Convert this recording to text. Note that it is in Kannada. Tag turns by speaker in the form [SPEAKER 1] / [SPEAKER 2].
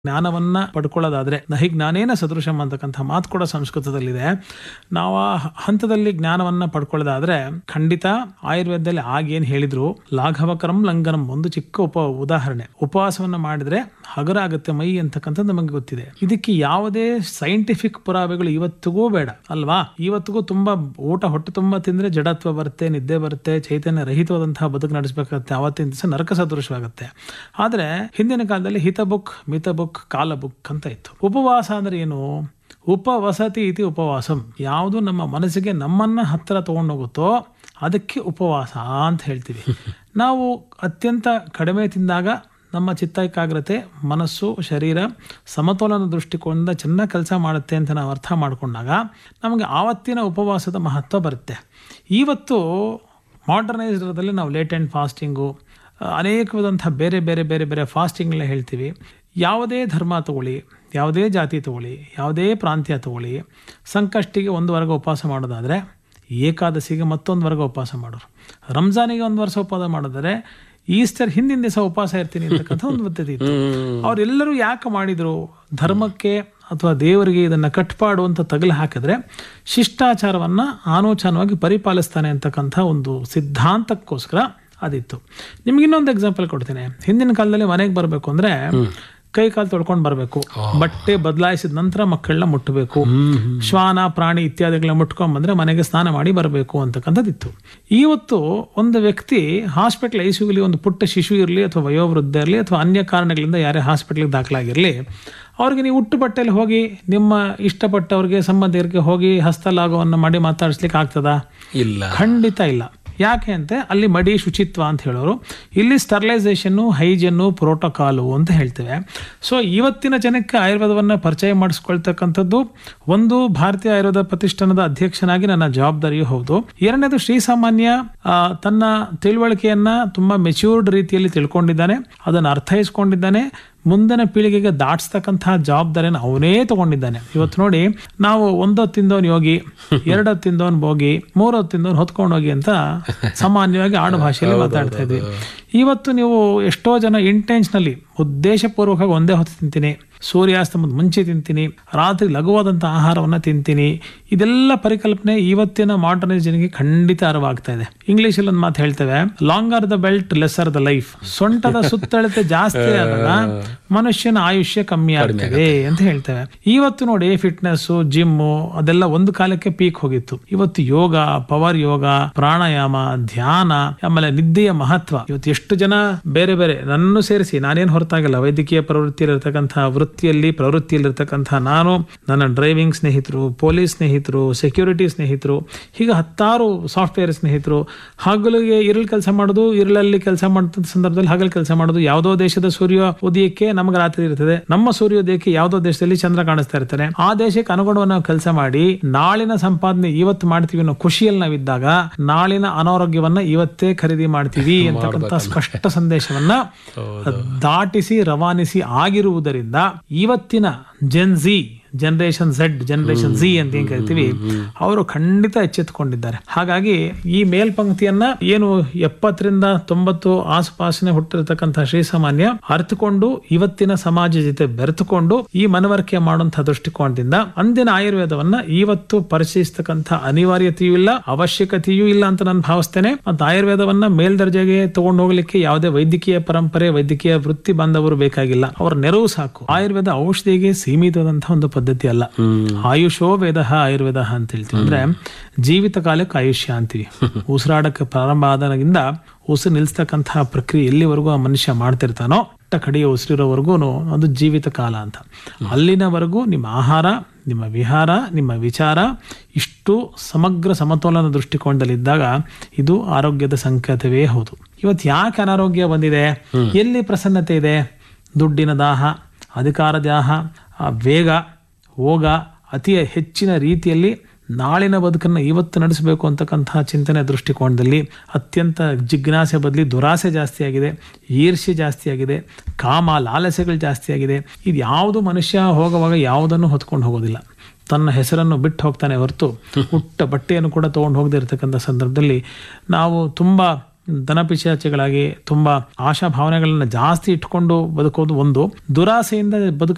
[SPEAKER 1] ಜ್ಞಾನವನ್ನ ಪಡ್ಕೊಳ್ಳೋದಾದ್ರೆ ನಹಿ ಜ್ಞಾನೇನ ಸದೃಶಂ ಅಂತಕ್ಕಂಥ ಮಾತು ಕೂಡ ಸಂಸ್ಕೃತದಲ್ಲಿದೆ ನಾವು ಆ ಹಂತದಲ್ಲಿ ಜ್ಞಾನವನ್ನ ಪಡ್ಕೊಳ್ಳೋದಾದ್ರೆ ಖಂಡಿತ ಆಯುರ್ವೇದದಲ್ಲಿ ಆಗೇನ್ ಹೇಳಿದ್ರು ಲಾಘವಕರಂ ಲಂಘನಂ ಒಂದು ಚಿಕ್ಕ ಉಪ ಉದಾಹರಣೆ ಉಪವಾಸವನ್ನ ಮಾಡಿದ್ರೆ ಹಗರ ಆಗುತ್ತೆ ಮೈ ಅಂತಕ್ಕಂಥದ್ದು ನಮಗೆ ಗೊತ್ತಿದೆ ಇದಕ್ಕೆ ಯಾವುದೇ ಸೈಂಟಿಫಿಕ್ ಪುರಾವೆಗಳು ಇವತ್ತಿಗೂ ಬೇಡ ಅಲ್ವಾ ಇವತ್ತಿಗೂ ತುಂಬಾ ಊಟ ಹೊಟ್ಟೆ ತುಂಬಾ ತಿಂದ್ರೆ ಜಡತ್ವ ಬರುತ್ತೆ ನಿದ್ದೆ ಬರುತ್ತೆ ಚೈತನ್ಯ ರಹಿತವಾದಂತಹ ಬದುಕು ನಡೆಸಬೇಕಾಗುತ್ತೆ ಆವತ್ತಿನ ದಿವಸ ನರಕ ಸದೃಶವಾಗುತ್ತೆ ಆದ್ರೆ ಹಿಂದಿನ ಕಾಲದಲ್ಲಿ ಹಿತ ಬುಕ್ ಮಿತ ಬುಕ್ ಕಾಲ ಬುಕ್ ಅಂತ ಇತ್ತು ಉಪವಾಸ ಅಂದ್ರೆ ಏನು ಉಪವಸತಿ ಇತಿ ಉಪವಾಸಂ ಯಾವುದು ನಮ್ಮ ಮನಸ್ಸಿಗೆ ನಮ್ಮನ್ನ ಹತ್ತಿರ ತಗೊಂಡೋಗುತ್ತೋ ಅದಕ್ಕೆ ಉಪವಾಸ ಅಂತ ಹೇಳ್ತೀವಿ ನಾವು ಅತ್ಯಂತ ಕಡಿಮೆ ತಿಂದಾಗ ನಮ್ಮ ಚಿತ್ತ ಏಕಾಗ್ರತೆ ಮನಸ್ಸು ಶರೀರ ಸಮತೋಲನ ದೃಷ್ಟಿಕೋನದಿಂದ ಚೆನ್ನಾಗಿ ಕೆಲಸ ಮಾಡುತ್ತೆ ಅಂತ ನಾವು ಅರ್ಥ ಮಾಡಿಕೊಂಡಾಗ ನಮಗೆ ಆವತ್ತಿನ ಉಪವಾಸದ ಮಹತ್ವ ಬರುತ್ತೆ ಇವತ್ತು ಮಾಡರ್ನೈಸ್ಡ್ರಲ್ಲಿ ನಾವು ಲೇಟ್ ಆ್ಯಂಡ್ ಫಾಸ್ಟಿಂಗು ಅನೇಕವಾದಂಥ ಬೇರೆ ಬೇರೆ ಬೇರೆ ಬೇರೆ ಫಾಸ್ಟಿಂಗ್ಗಳನ್ನ ಹೇಳ್ತೀವಿ ಯಾವುದೇ ಧರ್ಮ ತಗೊಳ್ಳಿ ಯಾವುದೇ ಜಾತಿ ತಗೊಳ್ಳಿ ಯಾವುದೇ ಪ್ರಾಂತ್ಯ ತಗೊಳ್ಳಿ ಸಂಕಷ್ಟಿಗೆ ಒಂದು ವರ್ಗ ಉಪವಾಸ ಮಾಡೋದಾದರೆ ಏಕಾದಶಿಗೆ ಮತ್ತೊಂದು ವರ್ಗ ಉಪವಾಸ ಮಾಡೋರು ರಂಜಾನಿಗೆ ಒಂದು ವರ್ಷ ಉಪವಾಸ ಮಾಡಿದರೆ ಈಸ್ಟರ್ ಹಿಂದಿನ ದಿವಸ ಉಪವಾಸ ಇರ್ತೀನಿ ಅಂತಕ್ಕಂಥ ಒಂದು ಪದ್ಧತಿ ಇತ್ತು ಅವರೆಲ್ಲರೂ ಯಾಕೆ ಮಾಡಿದ್ರು ಧರ್ಮಕ್ಕೆ ಅಥವಾ ದೇವರಿಗೆ ಇದನ್ನ ಕಟ್ಪಾಡು ಅಂತ ತಗಲು ಹಾಕಿದ್ರೆ ಶಿಷ್ಟಾಚಾರವನ್ನ ಆನೋಚಾನವಾಗಿ ಪರಿಪಾಲಿಸ್ತಾನೆ ಅಂತಕ್ಕಂಥ ಒಂದು ಸಿದ್ಧಾಂತಕ್ಕೋಸ್ಕರ ಅದಿತ್ತು ನಿಮ್ಗೆ ಇನ್ನೊಂದು ಎಕ್ಸಾಂಪಲ್ ಕೊಡ್ತೀನಿ ಹಿಂದಿನ ಕಾಲದಲ್ಲಿ ಮನೆಗೆ ಬರಬೇಕು ಅಂದ್ರೆ ಕೈ ಕಾಲು ತೊಳ್ಕೊಂಡು ಬರಬೇಕು ಬಟ್ಟೆ ಬದಲಾಯಿಸಿದ ನಂತರ ಮಕ್ಕಳನ್ನ ಮುಟ್ಟಬೇಕು ಶ್ವಾನ ಪ್ರಾಣಿ ಇತ್ಯಾದಿಗಳನ್ನ ಮುಟ್ಕೊಂಡ್ ಬಂದ್ರೆ ಮನೆಗೆ ಸ್ನಾನ ಮಾಡಿ ಬರಬೇಕು ಅಂತಕ್ಕಂಥದ್ದಿತ್ತು ಇವತ್ತು ಒಂದು ವ್ಯಕ್ತಿ ಹಾಸ್ಪಿಟಲ್ ಐಸಿಯುಲಿ ಒಂದು ಪುಟ್ಟ ಶಿಶು ಇರಲಿ ಅಥವಾ ವಯೋವೃದ್ಧ ಇರಲಿ ಅಥವಾ ಅನ್ಯ ಕಾರಣಗಳಿಂದ ಯಾರೇ ಹಾಸ್ಪಿಟ್ಲಿಗೆ ದಾಖಲಾಗಿರಲಿ ಅವ್ರಿಗೆ ನೀವು ಹುಟ್ಟು ಬಟ್ಟೆಯಲ್ಲಿ ಹೋಗಿ ನಿಮ್ಮ ಇಷ್ಟಪಟ್ಟವ್ರಿಗೆ ಸಂಬಂಧಿಕರಿಗೆ ಹೋಗಿ ಹಸ್ತಲಾಘವನ್ನು ಮಾಡಿ ಮಾತಾಡಿಸ್ಲಿಕ್ಕೆ ಆಗ್ತದಾ
[SPEAKER 2] ಇಲ್ಲ
[SPEAKER 1] ಖಂಡಿತ ಇಲ್ಲ ಯಾಕೆ ಅಂತ ಅಲ್ಲಿ ಮಡಿ ಶುಚಿತ್ವ ಅಂತ ಹೇಳೋರು ಇಲ್ಲಿ ಸ್ಟರ್ಲೈಸೇಷನ್ನು ಹೈಜನ್ನು ಪ್ರೋಟೋಕಾಲು ಅಂತ ಹೇಳ್ತೇವೆ ಸೊ ಇವತ್ತಿನ ಜನಕ್ಕೆ ಆಯುರ್ವೇದವನ್ನು ಪರಿಚಯ ಮಾಡಿಸ್ಕೊಳ್ತಕ್ಕಂಥದ್ದು ಒಂದು ಭಾರತೀಯ ಆಯುರ್ವೇದ ಪ್ರತಿಷ್ಠಾನದ ಅಧ್ಯಕ್ಷನಾಗಿ ನನ್ನ ಜವಾಬ್ದಾರಿಯೂ ಹೌದು ಎರಡನೇದು ಶ್ರೀಸಾಮಾನ್ಯ ಆ, ತನ್ನ ತಿಳುವಳಿಕೆಯನ್ನ ತುಂಬಾ ಮೆಚ್ಯೂರ್ಡ್ ರೀತಿಯಲ್ಲಿ ತಿಳ್ಕೊಂಡಿದ್ದಾನೆ ಅದನ್ನು ಅರ್ಥೈಸ್ಕೊಂಡಿದ್ದಾನೆ ಮುಂದಿನ ಪೀಳಿಗೆಗೆ ದಾಟಿಸ್ತಕ್ಕಂತಹ ಜವಾಬ್ದಾರಿಯನ್ನು ಅವನೇ ತಗೊಂಡಿದ್ದಾನೆ ಇವತ್ತು ನೋಡಿ ನಾವು ಒಂದೊತ್ತು ತಿಂದವನ್ ಯೋಗಿ ಎರಡೊತ್ತು ತಿಂದವನ್ ಭೋಗಿ ಮೂರೊತ್ತು ತಿಂದವನ್ ಹೊತ್ಕೊಂಡು ಹೋಗಿ ಅಂತ ಸಾಮಾನ್ಯವಾಗಿ ಆಡು ಭಾಷೆಯಲ್ಲಿ ಮಾತಾಡ್ತಾ ಇದ್ವಿ ಇವತ್ತು ನೀವು ಎಷ್ಟೋ ಜನ ಇಂಟೆನ್ಷನಲಿ ಉದ್ದೇಶಪೂರ್ವಕವಾಗಿ ಒಂದೇ ಹೊತ್ತು ತಿಂತೀನಿ ಸೂರ್ಯಾಸ್ತಮದ ಮುಂಚೆ ತಿಂತೀನಿ ರಾತ್ರಿ ಲಘುವಾದಂಥ ಆಹಾರವನ್ನು ತಿಂತೀನಿ ಇದೆಲ್ಲ ಪರಿಕಲ್ಪನೆ ಇವತ್ತಿನ ಮಾಡರ್ನೈಸ್ ಜನಕ್ಕೆ ಖಂಡಿತ ಅರಿವಾಗ್ತಾ ಇದೆ ಇಂಗ್ಲಿಷಲ್ಲಿ ಒಂದು ಮಾತು ಹೇಳ್ತೇವೆ longer the belt lesser the life ಸೊಂಟದ ಸುತ್ತಳತೆ ಜಾಸ್ತಿ ಆದಾಗ ಮನುಷ್ಯನ ಆಯುಷ್ಯ ಕಮ್ಮಿ ಆಗ್ತದೆ ಅಂತ ಹೇಳ್ತೇವೆ ಇವತ್ತು ನೋಡಿ ಫಿಟ್ನೆಸ್ ಜಿಮ್ಮು ಅದೆಲ್ಲ ಒಂದು ಕಾಲಕ್ಕೆ ಪೀಕ್ ಹೋಗಿತ್ತು ಇವತ್ತು ಯೋಗ ಪವರ್ ಯೋಗ ಪ್ರಾಣಾಯಾಮ ಧ್ಯಾನ ಆಮೇಲೆ ನಿದ್ದೆಯ ಮಹತ್ವ ಇವತ್ತು ಎಷ್ಟು ಜನ ಬೇರೆ ಬೇರೆ ನನ್ನನ್ನು ಸೇರಿಸಿ ನಾನೇನು ಹೊರತಾಗಲ್ಲ ವೈದ್ಯಕೀಯ ಪ್ರವೃತ್ತಿಯಲ್ಲಿರ್ತಕ್ಕಂತಹ ವೃತ್ತಿಯಲ್ಲಿ ಪ್ರವೃತ್ತಿಯಲ್ಲಿರ್ತಕ್ಕಂತಹ ನಾನು ನನ್ನ ಡ್ರೈವಿಂಗ್ ಸ್ನೇಹಿತರು ಪೊಲೀಸ್ ಸ್ನೇಹಿತರು ಸೆಕ್ಯೂರಿಟಿ ಸ್ನೇಹಿತರು ಹೀಗೆ ಹತ್ತಾರು ಸಾಫ್ಟ್ವೇರ್ ಸ್ನೇಹಿತರು ಹಗಲಿಗೆ ಇರಲ್ ಕೆಲಸ ಮಾಡೋದು ಇರಲಲ್ಲಿ ಕೆಲಸ ಮಾಡಿದ ಸಂದರ್ಭದಲ್ಲಿ ಹಗಲು ಕೆಲಸ ಮಾಡೋದು ಯಾವುದೋ ದೇಶದ ಸೂರ್ಯ ಉದಯಕ್ಕೆ ನಮಗೆ ರಾತ್ರಿ ಇರ್ತದೆ ನಮ್ಮ ಸೂರ್ಯೋದಯಕ್ಕೆ ಯಾವುದೋ ದೇಶದಲ್ಲಿ ಚಂದ್ರ ಕಾಣಿಸ್ತಾ ಇರ್ತಾನೆ ಆ ದೇಶಕ್ಕೆ ಅನುಗುಣವಾಗಿ ನಾವು ಕೆಲಸ ಮಾಡಿ ನಾಳಿನ ಸಂಪಾದನೆ ಇವತ್ತು ಮಾಡ್ತೀವಿ ಅನ್ನೋ ಖುಷಿಯಲ್ಲಿ ನಾವಿದ್ದಾಗ ನಾಳಿನ ಅನಾರೋಗ್ಯವನ್ನ ಇವತ್ತೇ ಖರೀದಿ ಮಾಡ್ತೀವಿ ಅಂತಕ್ಕಂಥ ಸ್ಪಷ್ಟ ಸಂದೇಶವನ್ನ ದಾಟಿಸಿ ರವಾನಿಸಿ ಆಗಿರುವುದರಿಂದ ಇವತ್ತಿನ Gen Z generation Z generation G ಅಂತ ಏನ್ ಕರಿತೀವಿ ಅವರು ಖಂಡಿತ ಎಚ್ಚೆತ್ತುಕೊಂಡಿದ್ದಾರೆ ಹಾಗಾಗಿ ಈ ಮೇಲ್ಪಂಕ್ತಿಯನ್ನ ಏನು ಎಪ್ಪತ್ತರಿಂದ ತೊಂಬತ್ತು ಆಸುಪಾಸಿನ ಹುಟ್ಟಿರತಕ್ಕಂತಹ ಶ್ರೀಸಾಮಾನ್ಯ ಅರ್ಥಕೊಂಡು ಇವತ್ತಿನ ಸಮಾಜ ಜೊತೆ ಬೆರೆತುಕೊಂಡು ಈ ಮನವರಿಕೆ ಮಾಡುವಂತಹ ದೃಷ್ಟಿಕೋನದಿಂದ ಅಂದಿನ ಆಯುರ್ವೇದವನ್ನ ಇವತ್ತು ಪರಿಚಯಿಸ್ತಕ್ಕಂಥ ಅನಿವಾರ್ಯತೆಯೂ ಇಲ್ಲ ಅವಶ್ಯಕತೆಯೂ ಇಲ್ಲ ಅಂತ ನಾನು ಭಾವಿಸ್ತೇನೆ ಮತ್ತು ಆಯುರ್ವೇದವನ್ನ ಮೇಲ್ದರ್ಜೆಗೆ ತಗೊಂಡು ಹೋಗ್ಲಿಕ್ಕೆ ಯಾವುದೇ ವೈದ್ಯಕೀಯ ಪರಂಪರೆ ವೈದ್ಯಕೀಯ ವೃತ್ತಿ ಬಾಂಧವರು ಬೇಕಾಗಿಲ್ಲ ಅವರ ನೆರವು ಸಾಕು ಆಯುರ್ವೇದ ಔಷಧಿಗೆ ಸೀಮಿತವಾದಂತಹ ಒಂದು ಪದ್ಧತಿ ಅಲ್ಲ ಆಯುಷೋ ವೇದ ಆಯುರ್ವೇದ ಅಂತ ಹೇಳ್ತೀವಿ ಅಂದ್ರೆ ಜೀವಿತ ಕಾಲಕ್ಕೆ ಆಯುಷ್ಯ ಅಂತೀವಿ ಉಸಿರಾಡಕ್ಕೆ ಪ್ರಾರಂಭ ಆದಾಗಿಂದ ಉಸಿರು ನಿಲ್ಸ್ತಕ್ಕಂತಹ ಪ್ರಕ್ರಿಯೆ ಎಲ್ಲಿವರೆಗೂ ಆ ಮನುಷ್ಯ ಮಾಡ್ತಿರ್ತಾನೋ ಅಟ್ಟ ಕಡೆಯ ಉಸಿರಿರೋವರೆಗೂ ಅದು ಜೀವಿತ ಕಾಲ ಅಂತ ಅಲ್ಲಿನವರೆಗೂ ನಿಮ್ಮ ಆಹಾರ ನಿಮ್ಮ ವಿಹಾರ ನಿಮ್ಮ ವಿಚಾರ ಇಷ್ಟು ಸಮಗ್ರ ಸಮತೋಲನ ದೃಷ್ಟಿಕೋನದಲ್ಲಿದ್ದಾಗ ಇದು ಆರೋಗ್ಯದ ಸಂಕೇತವೇ ಹೌದು ಇವತ್ತು ಯಾಕೆ ಅನಾರೋಗ್ಯ ಬಂದಿದೆ ಎಲ್ಲಿ ಪ್ರಸನ್ನತೆ ಇದೆ ದುಡ್ಡಿನ ದಾಹ ಅಧಿಕಾರ ದಾಹ ಆ ವೇಗ ಹೋಗ ಅತಿ ಹೆಚ್ಚಿನ ರೀತಿಯಲ್ಲಿ ನಾಳಿನ ಬದುಕನ್ನು ಇವತ್ತು ನಡೆಸಬೇಕು ಅಂತಕ್ಕಂತಹ ಚಿಂತನೆ ದೃಷ್ಟಿಕೋನದಲ್ಲಿ ಅತ್ಯಂತ ಜಿಜ್ಞಾಸೆ ಬದಲಿ ದುರಾಸೆ ಜಾಸ್ತಿ ಆಗಿದೆ ಈರ್ಷ್ಯೆ ಜಾಸ್ತಿ ಆಗಿದೆ ಕಾಮ ಲಾಲಸೆಗಳು ಜಾಸ್ತಿ ಆಗಿದೆ ಇದು ಯಾವುದು ಮನುಷ್ಯ ಹೋಗುವಾಗ ಯಾವುದನ್ನು ಹೊತ್ಕೊಂಡು ಹೋಗೋದಿಲ್ಲ ತನ್ನ ಹೆಸರನ್ನು ಬಿಟ್ಟು ಹೋಗ್ತಾನೆ ಹೊರತು ಹುಟ್ಟ ಬಟ್ಟೆಯನ್ನು ಕೂಡ ತೊಗೊಂಡು ಹೋಗದೇ ಇರತಕ್ಕಂಥ ಸಂದರ್ಭದಲ್ಲಿ ನಾವು ತುಂಬ ದನಪಿಶಾಚಿಗಳಾಗಿ ತುಂಬ ಆಶಾ ಭಾವನೆಗಳನ್ನ ಜಾಸ್ತಿ ಇಟ್ಕೊಂಡು ಬದುಕೋದು ಒಂದು ದುರಾಸೆಯಿಂದ ಬದುಕ